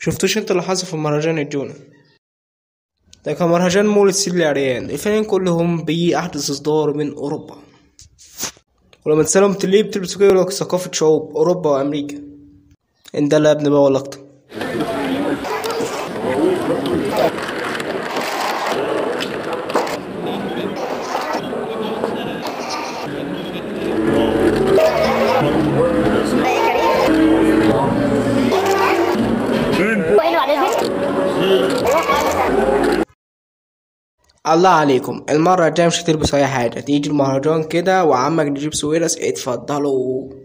شفتوش انت اللي حصل في مهرجان الجونة ده كان مهرجان مولد سيدي العريان الفنانين كلهم بي أحدث إصدار من أوروبا ولما تسألهم انتوا ليه بتلبسوا كده يقولك ثقافة شعوب أوروبا وأمريكا إن ده لا يا ابني بقى ولا أكتر الله عليكم المرة الجاية مش هتلبسوا أي حاجة تيجي المهرجان كده وعمك نجيب سويرس اتفضلوا